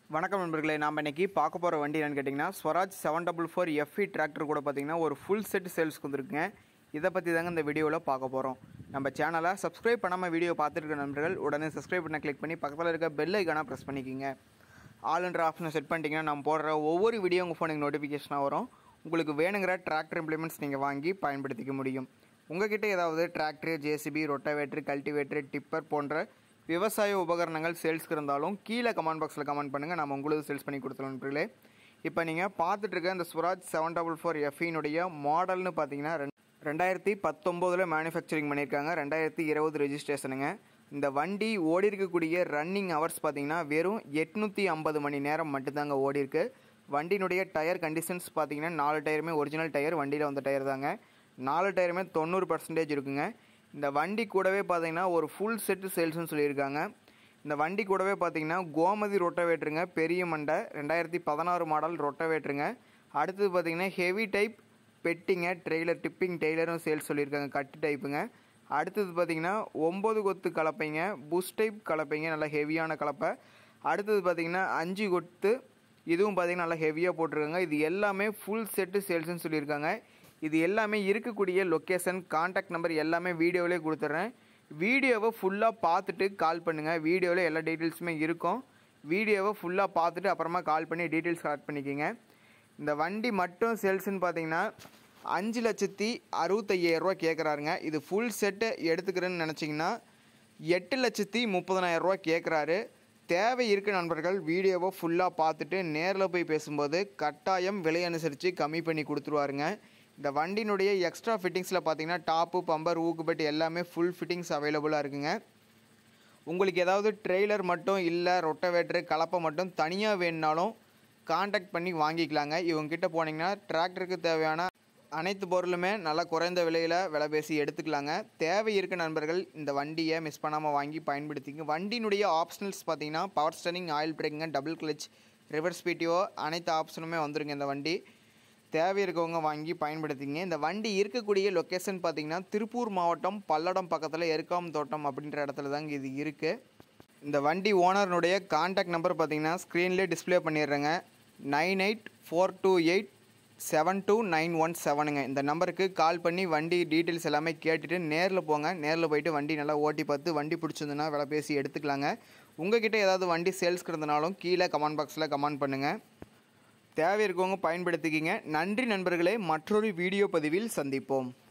வணக்கம் நண்பர்களே நாம் இன்னைக்கு பார்க்க போகிற வண்டி என்னன்னு கேட்டிங்கன்னா Swaraj seven double four FE tractor கூட பார்த்தீங்கன்னா ஒரு ஃபுல் செட் சேல்ஸ்க்கு வந்துருக்குங்க இதை பற்றி தாங்க இந்த வீடியோவில் பார்க்க போகிறோம் நம்ம சேனலை சப்ஸ்கிரைப் பண்ணாமல் வீடியோ பார்த்துட்டு இருக்க நண்பர்கள் உடனே சப்ஸ்கிரைப் பண்ண கிளிக் பண்ணி பக்கத்தில் இருக்க பெல் ஐக்கான ப்ரெஸ் பண்ணிக்கிங்க ஆல்ன்ற ஆப்ஷனை செட் பண்ணிட்டீங்கன்னா நம்ம போடுற ஒவ்வொரு வீடியோ உங்கள் ஃபோனுக்கு நோட்டிஃபிகேஷனாக வரும் உங்களுக்கு வேணுங்கிற டிராக்டர் இம்ப்ளிமெண்ட்ஸ் நீங்கள் வாங்கி பயன்படுத்திக்க முடியும் உங்ககிட்ட ஏதாவது tractor JCB rotavator cultivator tipper போன்ற விவசாய உபகரணங்கள் சேல்ஸ்க்கு இருந்தாலும் கீழே கமெண்ட் பாக்ஸில் கமெண்ட் பண்ணுங்கள் நம்ம உங்களுக்கு சேல்ஸ் பண்ணி கொடுத்துருவோம் நண்பர்களே இப்போ நீங்கள் பார்த்துட்டு இருக்க இந்த ஸ்வராஜ் செவன் டபுள் ஃபோர் எஃப்இனுடைய மாடல்னு பார்த்தீங்கன்னா ரெண்- ரெண்டாயிரத்தி பத்தொம்போதில் மேனுஃபேக்சரிங் பண்ணியிருக்காங்க ரெண்டாயிரத்தி இருபது ரெஜிஸ்ட்ரேஷனுங்க இந்த வண்டி ஓடி இருக்கக்கூடிய ரன்னிங் ஹவர்ஸ் பார்த்தீங்கன்னா வெறும் எட்நூற்றி ஐம்பது மணி நேரம் மட்டும்தாங்க ஓடி இருக்கு வண்டியினுடைய டயர் கண்டிஷன்ஸ் பார்த்தீங்கன்னா நாலு டயருமே ஒரிஜினல் டயர் வண்டியில் வந்த டயர் தாங்க நாலு டயருமே தொண்ணூறு பர்சன்டேஜ் இருக்குங்க இந்த வண்டி கூடவே பார்த்தீங்கன்னா ஒரு ஃபுல் செட்டு சேல்ஸ்னு சொல்லியிருக்காங்க இந்த வண்டி கூடவே பார்த்தீங்கன்னா கோமதி ரொட்டவேட்டருங்க பெரிய மண்டை ரெண்டாயிரத்தி பதினாறு மாடல் ரொட்டவேட்டருங்க அடுத்தது பார்த்தீங்கன்னா ஹெவி டைப் பெட்டிங்க ட்ரெய்லர் டிப்பிங் டெய்லரும் சேல்ஸ் சொல்லியிருக்காங்க கட்டு டைப்புங்க அடுத்தது பார்த்தீங்கன்னா ஒம்பது கொத்து கலப்பைங்க புஷ் டைப் கலப்பைங்க நல்லா ஹெவியான கலப்பை அடுத்தது பார்த்தீங்கன்னா அஞ்சு கொத்து இதுவும் பார்த்தீங்கன்னா நல்லா ஹெவியாக போட்டிருக்காங்க இது எல்லாமே ஃபுல் செட்டு சேல்ஸ்னு சொல்லியிருக்காங்க இது எல்லாமே இருக்கக்கூடிய லொக்கேஷன் காண்டாக்ட் நம்பர் எல்லாமே வீடியோவிலே கொடுத்துட்றேன் வீடியோவை ஃபுல்லாக பார்த்துட்டு கால் பண்ணுங்கள் வீடியோவில் எல்லா டீட்டெயில்ஸுமே இருக்கும் வீடியோவை ஃபுல்லாக பார்த்துட்டு அப்புறமா கால் பண்ணி டீட்டெயில்ஸ் கலெக்ட் பண்ணிக்கிங்க இந்த வண்டி மட்டும் சேல்ஸ்னு பார்த்தீங்கன்னா அஞ்சு லட்சத்தி அறுபத்தையாயிரரூவா கேட்குறாருங்க இது ஃபுல் செட்டு எடுத்துக்கிறேன்னு நினச்சிங்கன்னா எட்டு லட்சத்தி முப்பதனாயிரரூவா கேட்குறாரு தேவை இருக்க நண்பர்கள் வீடியோவை ஃபுல்லாக பார்த்துட்டு நேரில் போய் பேசும்போது கட்டாயம் விலை அனுசரித்து கம்மி பண்ணி கொடுத்துருவாருங்க இந்த வண்டியினுடைய எக்ஸ்ட்ரா ஃபிட்டிங்ஸில் பார்த்தீங்கன்னா டாப்பு பம்பர் ஊக்குப்பட்டு எல்லாமே ஃபுல் ஃபிட்டிங்ஸ் அவைலபிளாக இருக்குங்க உங்களுக்கு ஏதாவது ட்ரெய்லர் மட்டும் இல்லை ரொட்டவேட்ரு கலப்பை மட்டும் தனியாக வேணுனாலும் காண்டாக்ட் பண்ணி வாங்கிக்கலாங்க இவங்ககிட்ட போனீங்கன்னா டிராக்டருக்கு தேவையான அனைத்து பொருளுமே நல்லா குறைந்த விலையில் விலை பேசி எடுத்துக்கலாங்க தேவை இருக்க நண்பர்கள் இந்த வண்டியை மிஸ் பண்ணாமல் வாங்கி பயன்படுத்திங்க வண்டியினுடைய ஆப்ஷனல்ஸ் பார்த்தீங்கன்னா பவர் ஸ்டரிங் ஆயில் பிரேக்குங்க டபுள் கிளச் ரிவர்ஸ் பிடிஓ அனைத்து ஆப்ஷனுமே வந்துருங்க இந்த வண்டி தேவை இருக்கவங்க வாங்கி பயன்படுத்திங்க இந்த வண்டி இருக்கக்கூடிய லொக்கேஷன் பார்த்தீங்கன்னா திருப்பூர் மாவட்டம் பல்லடம் பக்கத்தில் எருக்காம் தோட்டம் அப்படின்ற இடத்துல தாங்க இது இருக்குது இந்த வண்டி ஓனர்னுடைய காண்டாக்ட் நம்பர் பார்த்தீங்கன்னா ஸ்க்ரீன்லேயே டிஸ்ப்ளே பண்ணிடுறேங்க nine eight four two eight seven two nine one செவனுங்க இந்த நம்பருக்கு கால் பண்ணி வண்டி டீட்டெயில்ஸ் எல்லாமே கேட்டுட்டு நேரில் போங்க நேரில் போயிட்டு வண்டி நல்லா ஓட்டி பார்த்து வண்டி பிடிச்சிருந்துன்னா விலை பேசி எடுத்துக்கலாங்க உங்ககிட்ட ஏதாவது வண்டி சேல்ஸ்க்கு இருந்தனாலும் கீழே கமெண்ட் பாக்ஸில் கமெண்ட் பண்ணுங்கள் தேவை இருக்கவங்க பயன்படுத்திக்கிங்க நன்றி நண்பர்களே மற்றொரு வீடியோ பதிவில் சந்திப்போம்